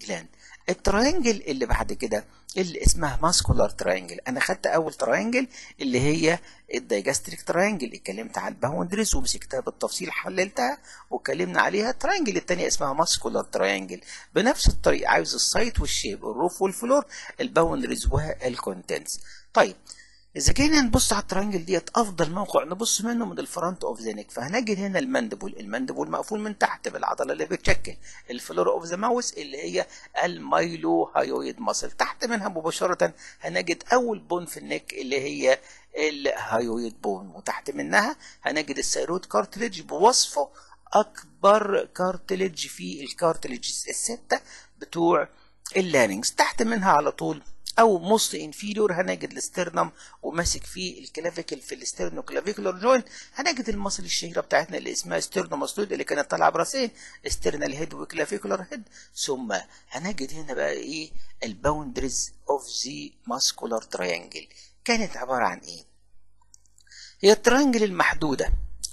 جلاند التراينجل اللي بعد كده اللي اسمها ماسكولار تراينجل انا خدت اول تراينجل اللي هي الدايجاستريك تراينجل اتكلمت على الباوندريز ومسكتها بالتفصيل حللتها واتكلمنا عليها التراينجل الثانيه اسمها ماسكولار تراينجل بنفس الطريقه عاوز السايت والشيب الروف والفلور الباوندريز والكونتنتس طيب اذا جينا نبص على الترانجل ديت افضل موقع نبص منه من الفرونت اوف ذا نيك فهنجد هنا المندبل المندبل مقفول من تحت بالعضله اللي بتشكل الفلور اوف ذا ماوس اللي هي المايلو هايويد ماسل تحت منها مباشره هنجد اول بون في النيك اللي هي الهايويد بون وتحت منها هنجد السيروت كارتليج بوصفه اكبر كارتليج في الكارتليجز السته بتوع اللانينجز تحت منها على طول او موست انفيريور هنجد الاسترنم وماسك فيه الكلافيكل في الاسترنو كلافيكولار جوينت هنجد المصل الشهيره بتاعتنا اللي اسمها ستيرنوماستويد اللي كانت طالعه براسين استرنال هيد وكلافيكولار هيد ثم هنجد هنا بقى ايه الباوندريز اوف ذا ماسكولار تريانجل كانت عباره عن ايه هي التريانجل المحدوده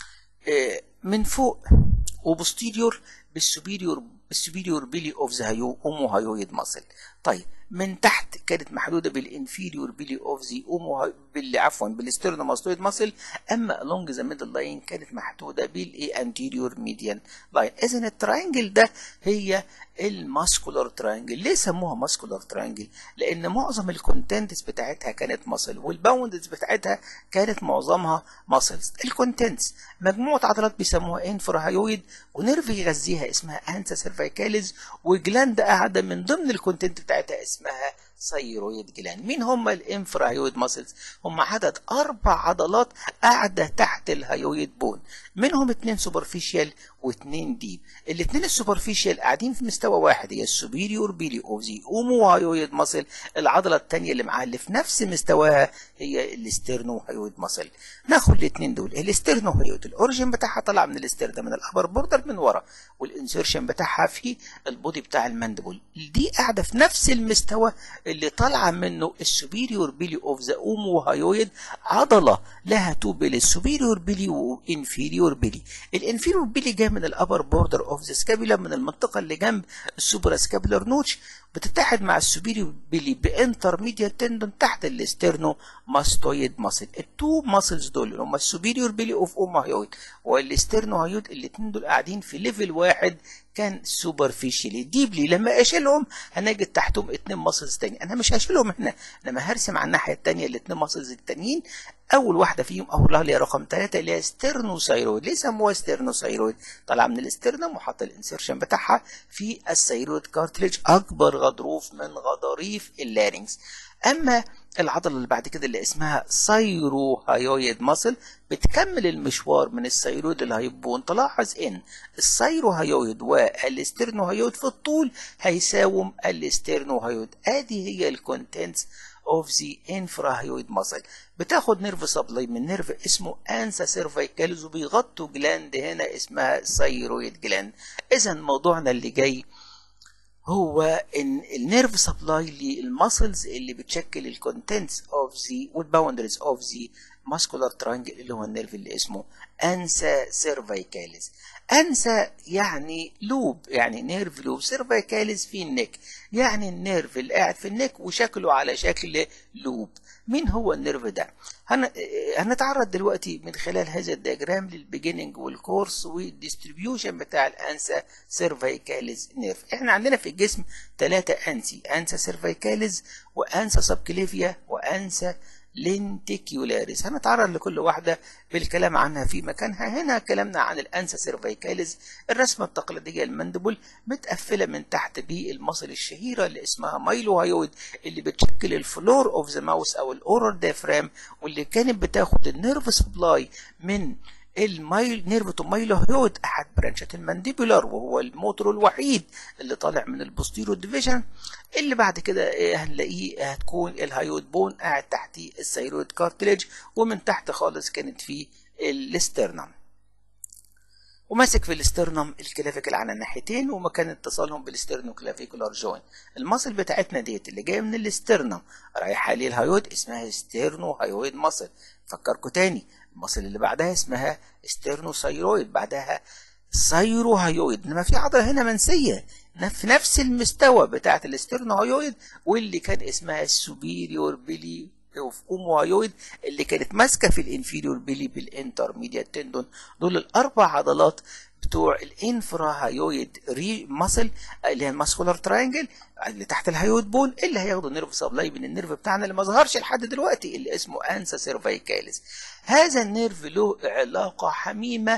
من فوق وبوستيريور بالسوبيريور السوبيريور بيلي اوف ذا هيو اومو هايويد ماسل طيب من تحت كانت محدوده بالانفيريور بيلي اوف ذا اومو بال عفوا بالستيرنوماستويد ماسل اما along ذا ميدل لاين كانت محدوده بالاي انتيريور ميديان لاين اذا التراينجل ده هي الماسكولار تراينجل ليه سموها ماسكولار تراينجل لان معظم الكونتنتس بتاعتها كانت ماسل والباوندز بتاعتها كانت معظمها ماسلز الكونتنتس مجموعه عضلات بيسموها انفراهايويد ونيرف يغذيها اسمها انسا سيرفيكاليز وجلاند قاعده من ضمن الكونتنت بتاعتها اسمها ثيرويد جلاند مين هم الانفراهيويد ماسلز هم عدد اربع عضلات قاعده تحت الهيويد بون منهم اتنين سوبرفيشال واتنين ديب الاتنين السوبرفيشال قاعدين في مستوى واحد هي السوبيريور بيلي اوف ذا اومو هايويد ماسل العضله الثانيه اللي معاها اللي في نفس مستواها هي الاسترنو هايويد ماسل ناخد الاثنين دول الاسترنو هايويد الاوريجن بتاعها طالع من الاستردا من الابر بوردر من ورا والانسيرشن بتاعها في البودي بتاع الماندبل دي قاعده في نفس المستوى اللي طالعه منه السوبيريور بيلي اوف ذا اومو هايويد عضله لها تو بيلي السوبيريور بيلي وانفيريور بيلي الانفيريور بيلي جاي من الابر بوردر اوف ذا سكابيلا من المنطقه اللي جنب السوبرا سكابيلر نوتش بتتحد مع السوبيريور بيلي بانترميديات تندون تحت الاسترنو ماستويد ماسل التو ماسلز دول اللي هم السوبيريور بيلي اوف اوماهيويد والاسترنو هايويد الاثنين دول قاعدين في ليفل واحد كان سوبرفيشالي ديبلي لما اشيلهم هنجد تحتهم اتنين ماسلز تاني انا مش هشيلهم هنا لما هرسم على الناحيه التانيه الاتنين ماسلز التانيين اول واحده فيهم اول اللي هي رقم ثلاثة اللي هي ستيرنوسايرويد ليه سموها ستيرنوسايرويد طالعه من الاسترنم وحط الانسيرشن بتاعها في السيرويد كارتليج اكبر غضروف من غضاريف اللارينكس اما العضله اللي بعد كده اللي اسمها سايرو هايويد ماسل بتكمل المشوار من السيرويد للهايبون تلاحظ ان السايرو هايويد والاسترنو هايويد في الطول هيساوم الاسترنو هايويد ادي هي الكونتنتس اوف ذا انفراهيويد ماسل بتاخد نيرف سبلاي من نيرف اسمه انسا سيرفيكالز وبيغطوا جلاند هنا اسمها سايرويد جلاند اذا موضوعنا اللي جاي هو ان النيرف سبلاي للماسلز اللي بتشكل الكونتنتس اوف ذا والباوندريز اوف ذا ماسكولار ترانجل اللي هو النيرف اللي اسمه انسا سيرفيكاليز انسا يعني لوب يعني نيرف لوب سيرفيكاليز في النك يعني النيرف اللي قاعد في النك وشكله على شكل لوب مين هو النيرف ده هن... هنتعرض دلوقتي من خلال هذا الدياجرام للبيجيننج والكورس والديستريبيوشن بتاع الانسا سيرفيكاليز نيرف احنا عندنا في الجسم ثلاثة انسي انسا سيرفيكاليز وانسا سبكليفيا وانسا لينتيكيولاريس هنتعرض لكل واحدة بالكلام عنها في مكانها هنا كلامنا عن الأنسا سيرفيكاليز الرسمة التقليدية المندبل متقفلة من تحت بالمصل الشهيرة اللي اسمها مايلو هايويد اللي بتشكل الفلور اوف ذا ماوس او الاورال ديافرام واللي كانت بتاخد النيرف سبلاي من المايل نيرفتو مايلو هيود احد برانشات المانديبولار وهو الموتور الوحيد اللي طالع من البوستيرو ديفيجن اللي بعد كده هنلاقيه هتكون الهايود بون قاعد تحت السيرويد كارتليج ومن تحت خالص كانت في الاسترنم وماسك في الاسترنم الكلافيكل على الناحيتين ومكان اتصالهم بالاسترنو كلافيكولار جوين المصل بتاعتنا ديت اللي جايه من الاسترنم رايحه للهايود اسمها ستيرنو هايويد مصل فكركم تاني المصل اللي بعدها اسمها ستيرنوسايرويد بعدها سايروهايويد انما في عضله هنا منسيه في نفس المستوى بتاعة الاسترنوهايويد واللي كان اسمها السوبيريور بيلي اوف اوموهايويد اللي كانت ماسكه في الانفيريور بيلي بالانترميديات تندون دول الاربع عضلات بتوع الانفراهايويد ري ماسل اللي هي الماسكولار تراينجل اللي تحت الهايويد بون اللي هياخدوا نيرف سبلاي من النيرف بتاعنا اللي ما ظهرش لحد دلوقتي اللي اسمه انسا سيرفايكاليس هذا النيرف له علاقه حميمه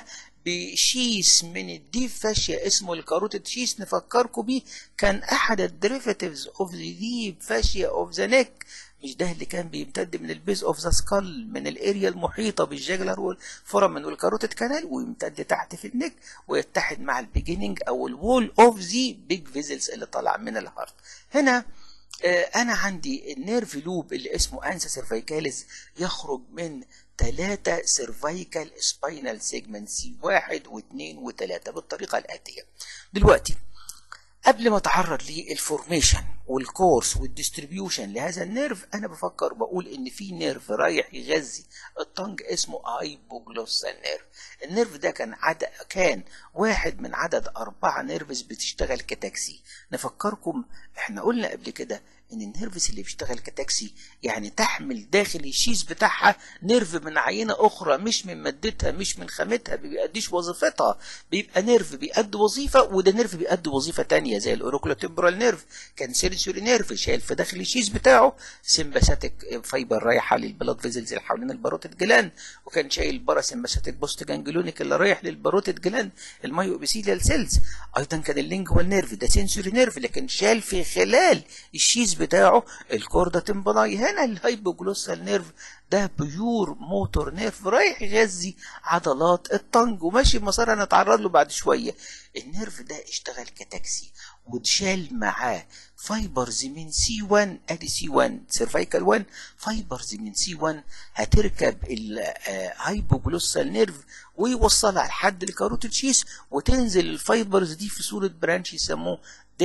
بشيس من الديب فاشيا اسمه الكاروتيد شيس نفكركم بيه كان احد الديريفاتيفز اوف ذا ديب فاشيا اوف ذا نيك مش ده اللي كان بيمتد من البيز اوف ذا سكال من الاريا المحيطه بالجاجلر والفورامن والكاروتيد كانال ويمتد تحت في النك ويتحد مع البيجيننج او الوول اوف ذا بيج فيزلز اللي طالع من الهارت هنا آه انا عندي النيرف لوب اللي اسمه انسا سيرفيكاليز يخرج من ثلاثة سيرفايكال سباينال سيجمنتس واحد واثنين وثلاثة بالطريقة الآتية دلوقتي قبل ما اتعرض للفورميشن والكورس والديستريبيوشن لهذا النيرف انا بفكر بقول ان في نيرف رايح يغذي الطنج اسمه هايبوجلوسال نيرف النيرف ده كان عدد كان واحد من عدد اربعة نيرفز بتشتغل كتاكسي نفكركم احنا قلنا قبل كده ان النيرفس اللي بيشتغل كتاكسي يعني تحمل داخل الشيز بتاعها نيرف من عينه اخرى مش من مادتها مش من خامتها ما بيأديش وظيفتها بيبقى نيرف بيأدي وظيفه وده نيرف بيأدي وظيفه تانية زي الاوروكلوتمبرال نيرف كان سيرسوري نيرف شايل في داخل الشيز بتاعه سمباثيك فايبر رايحه للبلاد فيزلز اللي حوالين الباروتيد جلاند وكان شايل برا سمباثيك بوست جانجلونيك اللي رايح للباروتيد جلاند المايو ابيثيليال سيلز ايضا كان اللينجوال نيرف ده سنسوري نيرف لكن شال في خلال الشيز بتاعه الكوردا تمبلاي هنا الهايبوجلوسال نيرف ده بيور موتور نيرف رايح يغذي عضلات الطنج وماشي بمسار هنتعرض له بعد شويه النيرف ده اشتغل كتاكسي واتشال معاه فايبرز من سي 1 ادي سي 1 سيرفايكال 1 فايبرز من سي 1 هتركب الهايبوجلوسال نيرف ويوصلها لحد الكاروتيد شيس وتنزل الفايبرز دي في صوره برانش يسموه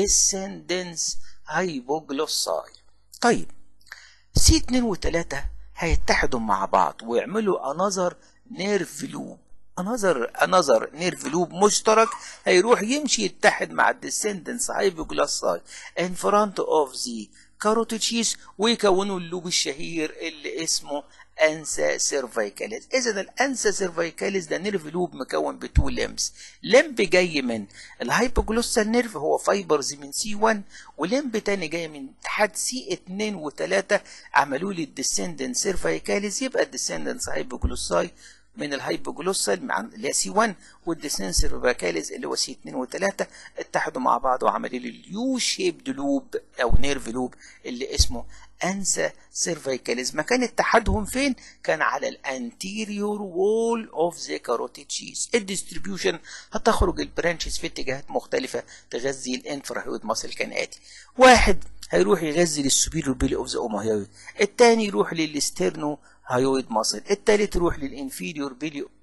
ديسندنس هايبوجلوساي طيب سي 2 و3 هيتحدوا مع بعض ويعملوا انذر نيرف لوب انذر انذر نيرف لوب مشترك هيروح يمشي يتحد مع الديسندنس هايبوجلوساي ان فرونت اوف ذا كاروتيد شيس ويكونوا اللوب الشهير اللي اسمه انسا سيرفايكاليز اذا الانسا سيرفايكاليز ده نيرف لوب مكون بتو لمبس لمب جاي من الهايبوجلوسال نيرف هو فايبرز من سي 1 ولمب تاني جاي من اتحاد سي 2 و3 عملوا لي الديسندنت سيرفايكاليز يبقى الديسندنس هايبوجلوساي من الهايبوجلوسال مع اللي هي سي 1 والديسنس سيرفاكاليز اللي هو سي 2 و3 اتحدوا مع بعض وعملوا لي اليو شيبد لوب او نيرف لوب اللي اسمه انسا سيرفايكاليز مكان اتحادهم فين كان على الانتيريور وول اوف ذا كاروتيد شيس الديستريبيوشن هتخرج البرانشز في اتجاهات مختلفه تغذي الانفراهيود ماسل كالاتي واحد هيروح يغذي للسوبيريور بيلي اوف ذا اوماهيويد الثاني يروح للاسترنو هايويد ماسل التالت يروح للانفيريور بيلي